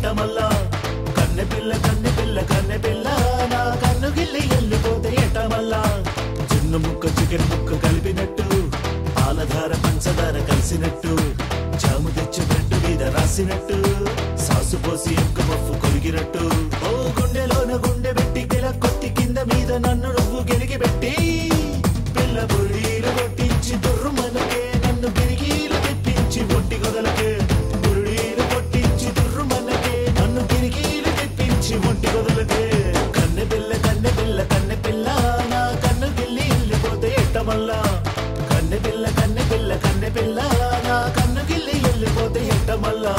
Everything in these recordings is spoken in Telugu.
ఎట్టమల్లా కన్నె పిల్ల కన్నె పిల్ల కన్నె పిల్ల నా కన్ను గిల్లి వెళ్ళిపోతే ఎట్టమల్లా చిన్న ముక్క చికెన్ ముక్క కలిపినట్టు పాలధార పంచదార కలిసినట్టు జాము తెచ్చి బ్రెడ్ మీద రాసినట్టు సాసు పోసి ఎక్క పప్పు కొరిగినట్టు ఓ గుండెలోన గుండె పెట్టి గిల కొట్టి కింద మీద నన్ను నువ్వు గెలిగి పెట్టి పిల్ల బుర్రీలు కొట్టించి దుర్రు మనకే నన్ను గిరిగీలు తెప్పించి ఒంటి గొదలకే బుర్రీలు కొట్టించి దుర్రు మనకే నన్ను గిరిగీలు తెప్పించి ఒంటి గొదలకే కన్నె పిల్ల కన్నె పిల్ల కన్నె పిల్ల నా కన్ను గిల్లి వెళ్ళిపోతే ఎట్టమల్లా కన్నె పిల్ల కన్నె పిల్ల కన్నె పిల్ల నా కన్ను గిల్లి వెళ్ళిపోతే ఎట్టమల్లా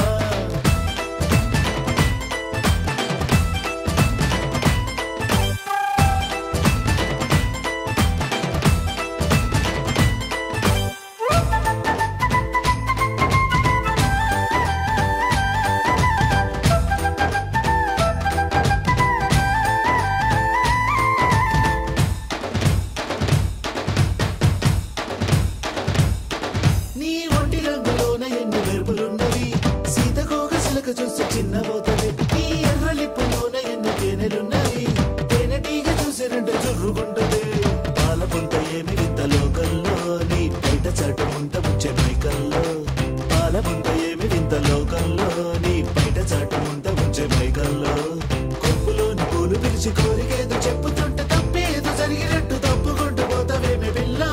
నీ ఒంటి రంగులోన ఎన్ని మెరుపులున్నవి సీతకోక సిలక చూసి చిన్నబోతవి నీ ఎర్ర లిప్పులోన ఎన్ని తేనెలున్నవి తేనెటీగ చూసి రెండు జుర్రుకుంటది పాల పుంత ఏమి వింత లోకల్లో నీ బయట చాట ముంత ముచ్చే మైకల్లో పాల పుంత ఏమి వింత లోకల్లో నీ బయట చాట ముంత ముచ్చే మైకల్లో కొప్పులోని పూలు పిలిచి కోరికేదో చెప్పుతుంటే తప్పేదో జరిగినట్టు తప్పుకుంటూ పోతావేమి పిల్ల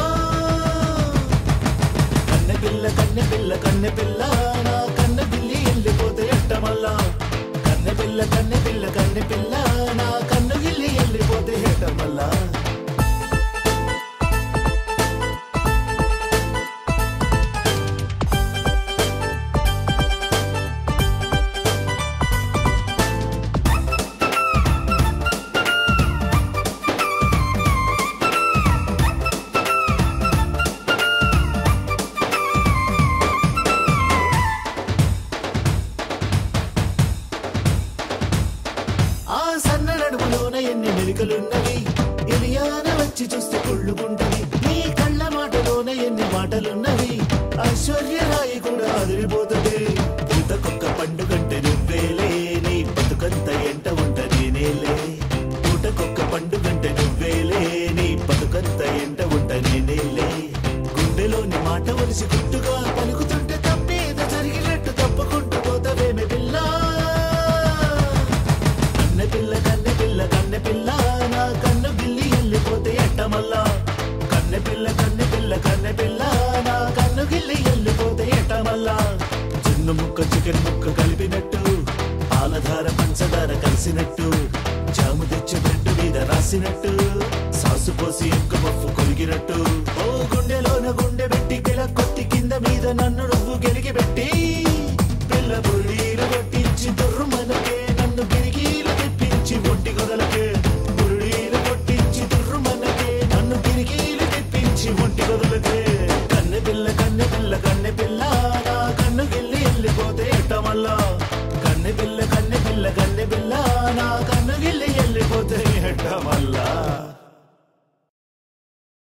కన్నె పిల్ల కన్నె పిల్ల కన్నె పిల్ల నా కన్నె పిల్లి వెళ్ళిపోతే ఎట్టమల్లా కన్నె పిల్ల కన్నె పిల్ల కన్నె పిల్ల నా కన్ను గిల్లి వెళ్ళిపోతే ఎట్టమల్లా ఆ సన్న నడుములోన ఎన్ని మెలికలున్నవి ఎలియాన వచ్చి చూస్తే కుళ్ళుకుంటవి నీ కళ్ళ మాటలోన ఎన్ని మాటలున్నవి ఐశ్వర్యరాయి కూడా అదిరిపోతుంది పూటకొక్క పండుగంటే నువ్వేలే నీ బతుకంత ఎంట ఉంట నేనేలే పూటకొక్క పండుగంటే నువ్వేలే నీ బతుకంత ఎంట ఉంట నేనేలే గుండెలోని మాట వలిసి గుట్టుగా పలుకుతుంటే తప్పేదో జరిగినట్టు తప్పుకుంటూ పోతావేమి పిల్ల కన్నె పిల్ల కన్నె పిల్ల కన్నె పిల్ల నా కన్ను గిల్లి వెళ్ళిపోతే ఎట్టమల్లా కన్నె పిల్ల కన్నె పిల్ల కన్నె పిల్ల నా కన్ను గిల్లి వెళ్ళిపోతే ఎట్టమల్లా చిన్న ముక్క చికెన్ ముక్క కలిపినట్టు పాలధార పంచదార కలిసినట్టు జాము తెచ్చి బ్రెడ్ మీద రాసినట్టు సాసు పోసి ఎక్క పప్పు కొరిగినట్టు ఓ గుండెలోన గుండె పెట్టి గిల కొట్టి కింద మీద నన్ను నువ్వు గెలిగి పెట్టి పిల్ల బుర్రీలు కొట్టించి దుర్రు మనకే నన్ను గిరిగీలు తెప్పించి ఒంటి గొదలకే బుర్రీలు కొట్టించి దుర్రు మనకే నన్ను గిరిగీలు తెప్పించి ఒంటి గొదలకే కన్నె పిల్ల కన్నె పిల్ల కన్నె పిల్ల నా కన్ను గిల్లి వెళ్ళిపోతే ఎట్టమల్లా కన్నె పిల్ల కన్నె పిల్ల కన్నె పిల్ల నా కన్ను గిల్లి వెళ్ళిపోతే ఎట్టమల్లా